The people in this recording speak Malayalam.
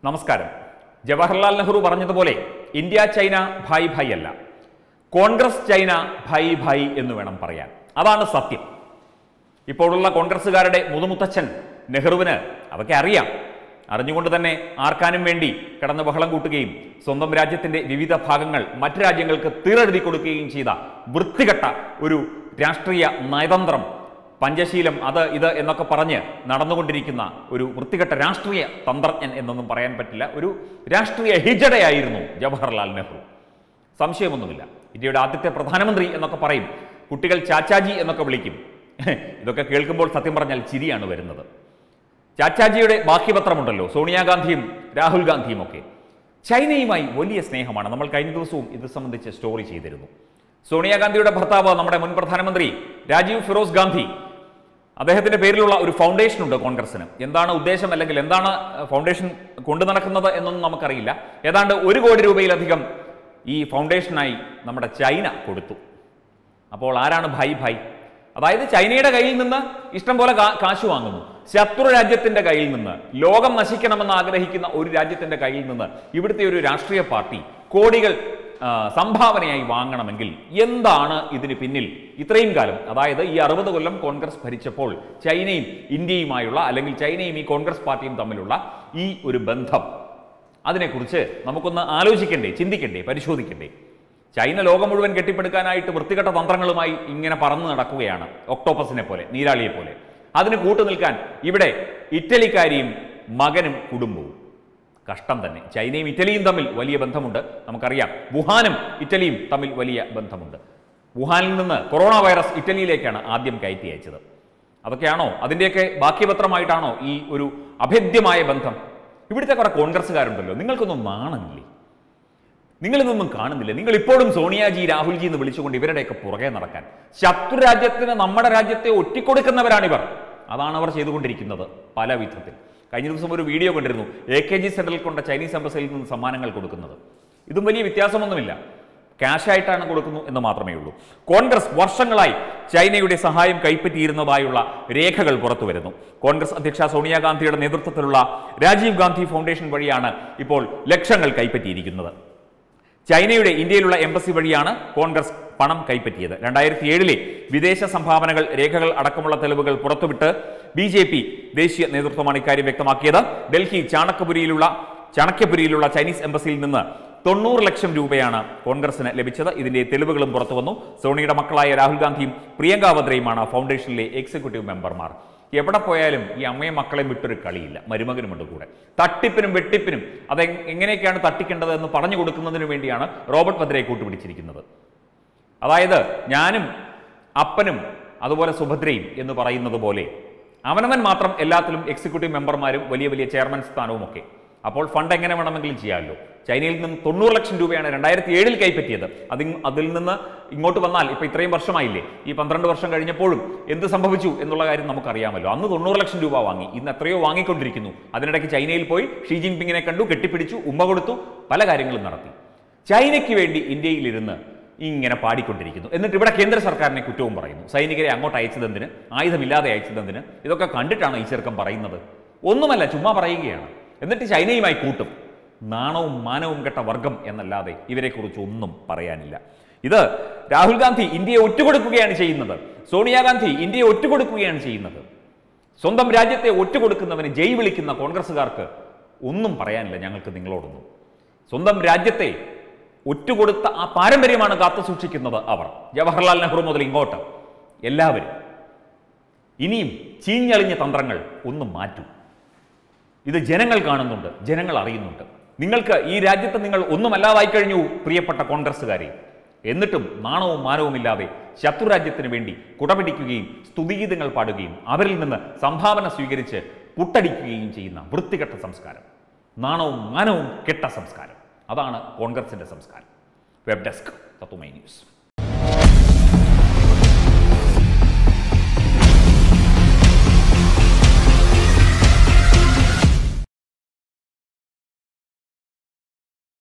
നമസ്കാരം ജവഹർലാൽ നെഹ്റു പറഞ്ഞതുപോലെ ഇന്ത്യ ചൈന ഭായ് ഭായ് അല്ല കോൺഗ്രസ് ചൈന ഭായ് ഭായ് എന്ന് വേണം പറയാൻ അതാണ് സത്യം ഇപ്പോഴുള്ള കോൺഗ്രസ്സുകാരുടെ മുതുമുത്തച്ഛൻ നെഹ്റുവിന് അതൊക്കെ അറിയാം അറിഞ്ഞുകൊണ്ട് തന്നെ ആർക്കാനും വേണ്ടി കിടന്ന് ബഹളം കൂട്ടുകയും സ്വന്തം രാജ്യത്തിന്റെ വിവിധ ഭാഗങ്ങൾ മറ്റു രാജ്യങ്ങൾക്ക് തീരെഴുതി കൊടുക്കുകയും ചെയ്ത വൃത്തികെട്ട ഒരു രാഷ്ട്രീയ നയതന്ത്രം പഞ്ചശീലം അത് ഇത് എന്നൊക്കെ പറഞ്ഞ് നടന്നുകൊണ്ടിരിക്കുന്ന ഒരു വൃത്തികെട്ട രാഷ്ട്രീയ തന്ത്രജ്ഞൻ എന്നൊന്നും പറയാൻ പറ്റില്ല ഒരു രാഷ്ട്രീയ ഹിജടയായിരുന്നു ജവഹർലാൽ നെഹ്റു സംശയമൊന്നുമില്ല ഇന്ത്യയുടെ ആദ്യത്തെ പ്രധാനമന്ത്രി എന്നൊക്കെ പറയും കുട്ടികൾ ചാച്ചാജി എന്നൊക്കെ വിളിക്കും ഇതൊക്കെ കേൾക്കുമ്പോൾ സത്യം പറഞ്ഞാൽ ചിരിയാണ് വരുന്നത് ചാച്ചാജിയുടെ ബാക്കിപത്രമുണ്ടല്ലോ സോണിയാഗാന്ധിയും രാഹുൽ ഗാന്ധിയും ഒക്കെ ചൈനയുമായി വലിയ സ്നേഹമാണ് നമ്മൾ കഴിഞ്ഞ ദിവസവും ഇത് സംബന്ധിച്ച് സ്റ്റോറി ചെയ്തിരുന്നു സോണിയാഗാന്ധിയുടെ ഭർത്താവ് നമ്മുടെ മുൻ പ്രധാനമന്ത്രി രാജീവ് ഫിറോസ് ഗാന്ധി അദ്ദേഹത്തിന്റെ പേരിലുള്ള ഒരു ഫൗണ്ടേഷൻ ഉണ്ട് കോൺഗ്രസിന് എന്താണ് ഉദ്ദേശം അല്ലെങ്കിൽ എന്താണ് ഫൗണ്ടേഷൻ കൊണ്ടു നടക്കുന്നത് എന്നൊന്നും നമുക്കറിയില്ല ഏതാണ്ട് ഒരു കോടി രൂപയിലധികം ഈ ഫൗണ്ടേഷനായി നമ്മുടെ ചൈന കൊടുത്തു അപ്പോൾ ആരാണ് ഭായ് ഭായ് അതായത് ചൈനയുടെ കയ്യിൽ നിന്ന് ഇഷ്ടം പോലെ കാ- കാശ് വാങ്ങുന്നു ശത്രു രാജ്യത്തിന്റെ കയ്യിൽ നിന്ന് ലോകം നശിക്കണമെന്ന് ആഗ്രഹിക്കുന്ന ഒരു രാജ്യത്തിന്റെ കയ്യിൽ നിന്ന് ഇവിടുത്തെ ഒരു രാഷ്ട്രീയ പാർട്ടി കോടികൾ ആ, സംഭാവനയായി വാങ്ങണമെങ്കിൽ എന്താണ് ഇതിന് പിന്നിൽ ഇത്രയും കാലം അതായത് ഈ അറുപത് കൊല്ലം കോൺഗ്രസ് ഭരിച്ചപ്പോൾ ചൈനയും ഇന്ത്യയുമായുള്ള അല്ലെങ്കിൽ ചൈനയും ഈ കോൺഗ്രസ് പാർട്ടിയും തമ്മിലുള്ള ഈ ഒരു ബന്ധം അതിനെക്കുറിച്ച് നമുക്കൊന്ന് ആലോചിക്കണ്ടേ ചിന്തിക്കണ്ടേ പരിശോധിക്കണ്ടേ ചൈന ലോകം മുഴുവൻ കെട്ടിപ്പടുക്കാനായിട്ട് വൃത്തികെട്ട തന്ത്രങ്ങളുമായി ഇങ്ങനെ പറന്നു നടക്കുകയാണ് ഒക്ടോപ്പസിനെ പോലെ നീരാളിയെ പോലെ അതിന് കൂട്ടുനിൽക്കാൻ ഇവിടെ ഇറ്റലിക്കാരിയും മകനും കുടുംബവും കഷ്ടം തന്നെ ചൈനയും ഇറ്റലിയും തമ്മിൽ വലിയ ബന്ധമുണ്ട് നമുക്കറിയാം വുഹാനും ഇറ്റലിയും തമ്മിൽ വലിയ ബന്ധമുണ്ട് വുഹാനിൽ നിന്ന് കൊറോണ വൈറസ് ഇറ്റലിയിലേക്കാണ് ആദ്യം കയറ്റി അയച്ചത് അതൊക്കെയാണോ അതിൻ്റെയൊക്കെ ബാക്കിപത്രമായിട്ടാണോ ഈ ഒരു അഭേദ്യമായ ബന്ധം ഇവിടുത്തെ കുറെ കോൺഗ്രസ്സുകാരുണ്ടല്ലോ നിങ്ങൾക്കൊന്നും നാണമില്ലേ നിങ്ങളിതൊന്നും കാണുന്നില്ല നിങ്ങൾ ഇപ്പോഴും സോണിയാജി രാഹുൽജി എന്ന് വിളിച്ചുകൊണ്ട് ഇവരുടെയൊക്കെ പുറകെ നടക്കാൻ ശത്രു രാജ്യത്തിന് നമ്മുടെ രാജ്യത്തെ ഒറ്റിക്കൊടുക്കുന്നവരാണിവർ അതാണ് അവർ ചെയ്തുകൊണ്ടിരിക്കുന്നത് പല വിധത്തിൽ കഴിഞ്ഞ ദിവസം ഒരു വീഡിയോ കണ്ടിരുന്നു എ കെ ജി സെന്ററിൽ കൊണ്ട ചൈനീസ് എംബസിയിൽ നിന്ന് സമ്മാനങ്ങൾ കൊടുക്കുന്നത് ഇതും വലിയ വ്യത്യാസമൊന്നുമില്ല ക്യാഷായിട്ടാണ് കൊടുക്കുന്നു എന്ന് മാത്രമേ ഉള്ളൂ കോൺഗ്രസ് വർഷങ്ങളായി ചൈനയുടെ സഹായം കൈപ്പറ്റിയിരുന്നതായുള്ള രേഖകൾ പുറത്തു വരുന്നു കോൺഗ്രസ് അധ്യക്ഷ സോണിയാഗാന്ധിയുടെ നേതൃത്വത്തിലുള്ള രാജീവ് ഗാന്ധി ഫൗണ്ടേഷൻ വഴിയാണ് ഇപ്പോൾ ലക്ഷങ്ങൾ കൈപ്പറ്റിയിരിക്കുന്നത് ചൈനയുടെ ഇന്ത്യയിലുള്ള എംബസി വഴിയാണ് കോൺഗ്രസ് പണം കൈപ്പറ്റിയത് രണ്ടായിരത്തി ഏഴിലെ വിദേശ സംഭാവനകൾ രേഖകൾ അടക്കമുള്ള തെളിവുകൾ പുറത്തുവിട്ട് ബി ജെ പി ദേശീയ നേതൃത്വമാണ് ഇക്കാര്യം വ്യക്തമാക്കിയത് ഡൽഹി ചാണക്യപുരിയിലുള്ള ചാണക്യപുരിയിലുള്ള ചൈനീസ് എംബസിയിൽ നിന്ന് തൊണ്ണൂറ് ലക്ഷം രൂപയാണ് കോൺഗ്രസിന് ലഭിച്ചത് ഇതിന്റെ തെളിവുകളും പുറത്തു വന്നു സോണിയുടെ മക്കളായ രാഹുൽ ഗാന്ധിയും പ്രിയങ്ക വദ്രയുമാണ് ഫൗണ്ടേഷനിലെ എക്സിക്യൂട്ടീവ് മെമ്പർമാർ എവിടെ പോയാലും ഈ അമ്മയും മക്കളെയും വിട്ടൊരു കളിയില്ല മരുമകനുമുണ്ട് കൂടെ തട്ടിപ്പിനും വെട്ടിപ്പിനും അത് എങ്- എങ്ങനെയൊക്കെയാണ് തട്ടിക്കേണ്ടത് എന്ന് പറഞ്ഞു കൊടുക്കുന്നതിന് വേണ്ടിയാണ് റോബർട്ട് ഭദ്രയെ കൂട്ടുപിടിച്ചിരിക്കുന്നത് അതായത് ഞാനും അപ്പനും അതുപോലെ സുഭദ്രയും എന്ന് പറയുന്നത് പോലെ അവനവൻ മാത്രം എല്ലാത്തിലും എക്സിക്യൂട്ടീവ് മെമ്പർമാരും വലിയ വലിയ ചെയർമാൻ സ്ഥാനവും ഒക്കെ അപ്പോൾ ഫണ്ട് എങ്ങനെ വേണമെങ്കിലും ചെയ്യാമല്ലോ ചൈനയിൽ നിന്ന് തൊണ്ണൂറ് ലക്ഷം രൂപയാണ് രണ്ടായിരത്തി ഏഴിൽ കൈപ്പറ്റിയത് അതിൽ അതിൽ നിന്ന് ഇങ്ങോട്ട് വന്നാൽ ഇപ്പൊ ഇത്രയും വർഷമായില്ലേ ഈ പന്ത്രണ്ട് വർഷം കഴിഞ്ഞപ്പോഴും എന്ത് സംഭവിച്ചു എന്നുള്ള കാര്യം നമുക്കറിയാമല്ലോ അന്ന് തൊണ്ണൂറ് ലക്ഷം രൂപ വാങ്ങി ഇന്ന് എത്രയോ വാങ്ങിക്കൊണ്ടിരിക്കുന്നു അതിനിടയ്ക്ക് ചൈനയിൽ പോയി ഷീ ജിൻപിങ്ങിനെ കണ്ടു കെട്ടിപ്പിടിച്ചു ഉമ്മ കൊടുത്തു പല കാര്യങ്ങളും നടത്തി ചൈനയ്ക്ക് വേണ്ടി ഇന്ത്യയിലിരുന്ന് ഇങ്ങനെ പാടിക്കൊണ്ടിരിക്കുന്നു എന്നിട്ട് ഇവിടെ കേന്ദ്ര സർക്കാരിനെ കുറ്റവും പറയുന്നു സൈനികരെ അങ്ങോട്ട് അയച്ചതെന്തിന് ആയുധമില്ലാതെ അയച്ചതെന്തിന് ഇതൊക്കെ കണ്ടിട്ടാണ് ഈ ചെറുക്കം പറയുന്നത് ഒന്നുമല്ല ചുമ്മാ പറയുകയാണ് എന്നിട്ട് ചൈനയുമായി കൂട്ടും നാണവും മാനവും കെട്ട വർഗം എന്നല്ലാതെ ഇവരെക്കുറിച്ച് ഒന്നും പറയാനില്ല ഇത് രാഹുൽ ഗാന്ധി ഇന്ത്യയെ ഒറ്റുകൊടുക്കുകയാണ് ചെയ്യുന്നത് സോണിയാഗാന്ധി ഇന്ത്യയെ ഒറ്റുകൊടുക്കുകയാണ് ചെയ്യുന്നത് സ്വന്തം രാജ്യത്തെ ഒറ്റുകൊടുക്കുന്നവന് ജയ് വിളിക്കുന്ന കോൺഗ്രസ്സുകാർക്ക് ഒന്നും പറയാനില്ല ഞങ്ങൾക്ക് നിങ്ങളോടൊന്നും സ്വന്തം രാജ്യത്തെ ഒറ്റുകൊടുത്ത ആ പാരമ്പര്യമാണ് കാത്തു സൂക്ഷിക്കുന്നത് അവർ ജവഹർലാൽ നെഹ്റു മുതൽ ഇങ്ങോട്ട് എല്ലാവരും ഇനിയും ചീഞ്ഞളിഞ്ഞ തന്ത്രങ്ങൾ ഒന്നും മാറ്റൂ ഇത് ജനങ്ങൾ കാണുന്നുണ്ട് ജനങ്ങൾ അറിയുന്നുണ്ട് നിങ്ങൾക്ക് ഈ രാജ്യത്ത് നിങ്ങൾ ഒന്നുമല്ലാതായി കഴിഞ്ഞു പ്രിയപ്പെട്ട കോൺഗ്രസ്സുകാരെ എന്നിട്ടും നാണവും മാനവും ഇല്ലാതെ ശത്രുരാജ്യത്തിന് വേണ്ടി കുടപിടിക്കുകയും സ്തുതിഗീതങ്ങൾ പാടുകയും അവരിൽ നിന്ന് സംഭാവന സ്വീകരിച്ച് പുട്ടടിക്കുകയും ചെയ്യുന്ന വൃത്തികെട്ട സംസ്കാരം നാണവും മാനവും കെട്ട സംസ്കാരം അതാണ് കോൺഗ്രസിന്റെ സംസ്കാരം വെബ് ഡെസ്ക് തത്തുമൈ ന്യൂസ്